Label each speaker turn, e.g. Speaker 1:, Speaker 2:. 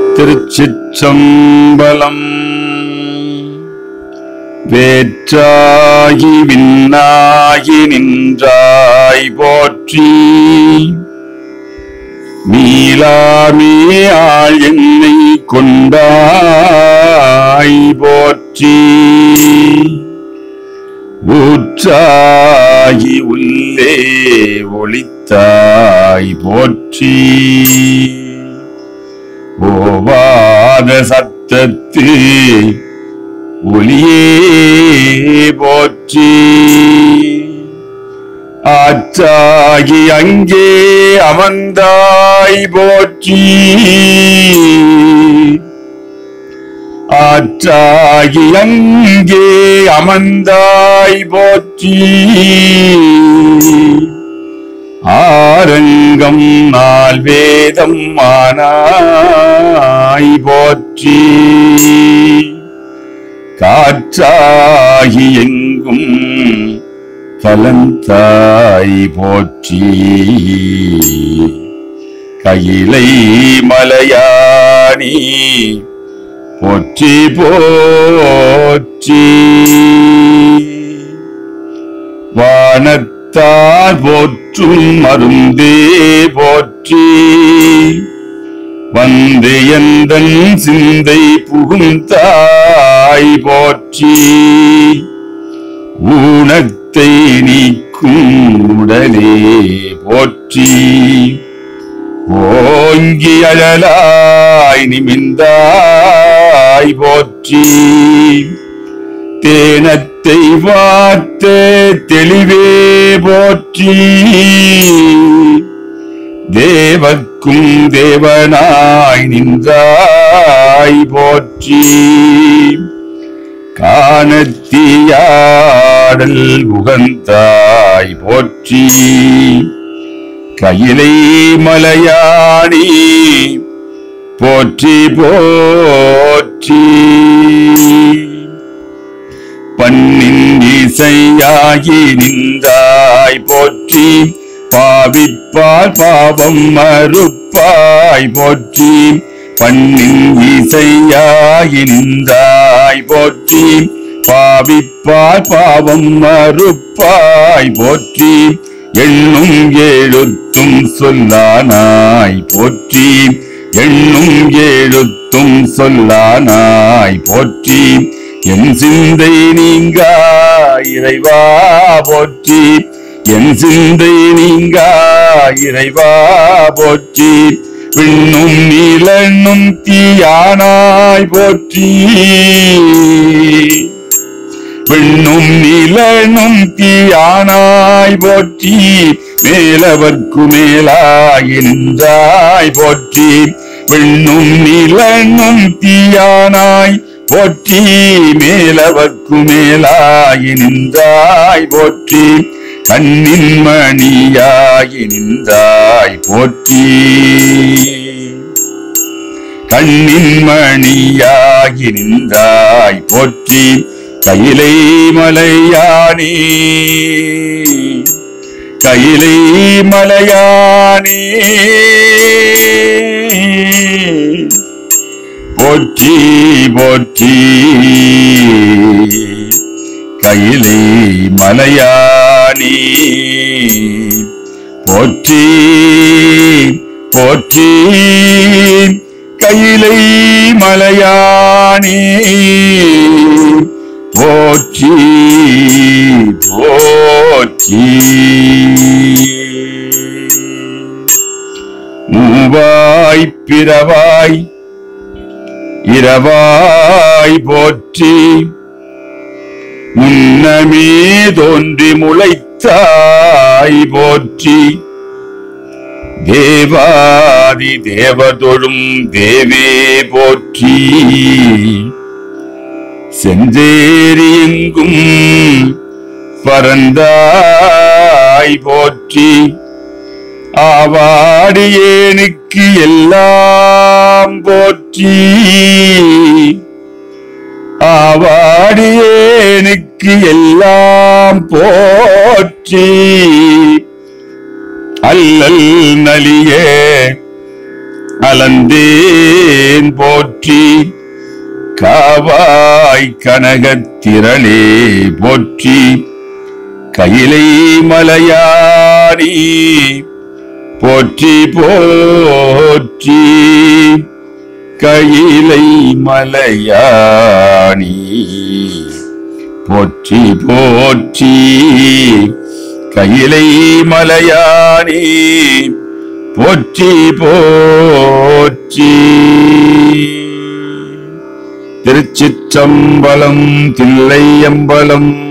Speaker 1: திருச்சிற்றம்பலம் வேற்றாகி விண்ணாகி நின்றாய் போற்றி மீளாமே ஆள் என்னை கொண்டாய் போற்றி ஊற்றாகி உள்ளே ஒளித்தாய் போற்றி ஓவாத சத்தத்து ஒளியே போற்றி ஆற்றாகி அங்கே அமர்ந்தாய் போற்றி ஆற்றாகி அங்கே அமர்ந்தாய் போற்றி ஆரங்கம் நாள் வேதம் ஆனாய் போற்றி காற்றாகி எங்கும் பலந்தாய் போற்றி கையிலை மலையானி போற்றி போற்றி வானத்தார் போற்றும் மருந்தே போற்றி வந்து எந்தன் சிந்தை புகுந்தாய் போற்றி ஊனத்தை நீக்கும் உடலே போற்றி ஓங்கி அழலாய் நிமிந்தாய் போற்றி தேனத்தை வார்த்த தெளிவே போற்றி தேவர்க்கும் தேவனாய் நின்றாய் போற்றி காணத்தியாடல் உகந்தாய் போற்றி கையிலை மலையாணி போற்றி போற்றி பண்ணின் இசையாகி நின்றாய் போற்றி பாவிப்பால் பாவம் மறுப்பாய் போற்றி பண்ணின் இசையாகி நின்றாய் போற்றி பாவிப்பால் பாவம் மறுப்பாய் போற்றி எண்ணும் எழுத்தும் சொல்லானாய் போற்றி எண்ணும் எழுத்தும் சொல்லானாய் போற்றி என் சிந்தை நீங்கா இறைவா போற்றி என் சிந்தை நீங்கா இறைவா போற்றி விண்ணும் நீலனும் தீயானாய் போற்றி விண்ணும் நிலனும் தீயானாய் போற்றி மேலவர்க்கு மேலாகி நின்றாய் போற்றி விண்ணும் நிலனும் தீயானாய் போற்றி மேலவர்க்கு மேலாகி நின்றாய் போற்றி கண்ணின் மணியாகி நின்றாய் போற்றி கண்ணின் மணியாகி நின்றாய் போற்றி கையிலை மலையானே கையிலை மலையானே போற்றி போற்றி கையிலை மலையானே போற்றி போற்றி கையிலை மலையானே போற்றி போற்றி மூவாய் பிறவாய் இரவாய் போற்றி முன்னமே தோன்றி முளைத்தாய் போற்றி தேவாதி தேவதொழும் தேவே போற்றி செஞ்சேரி எங்கும் பரந்தாய் போற்றி ஆவாடியேனுக்கு எல்லாம் போற்றி ஆவாடியேனுக்கு எல்லாம் போற்றி அல்லல் நலியே அலந்தேன் போற்றி காவாய் கனகத்திரளே போற்றி கையிலை மலையானி போற்றி போற்றி கையிலை மலையானி போற்றி போற்றி கையிலை மலையானி போற்றி போற்றி திருச்சிற்றம்பலம் தில்லையம்பலம்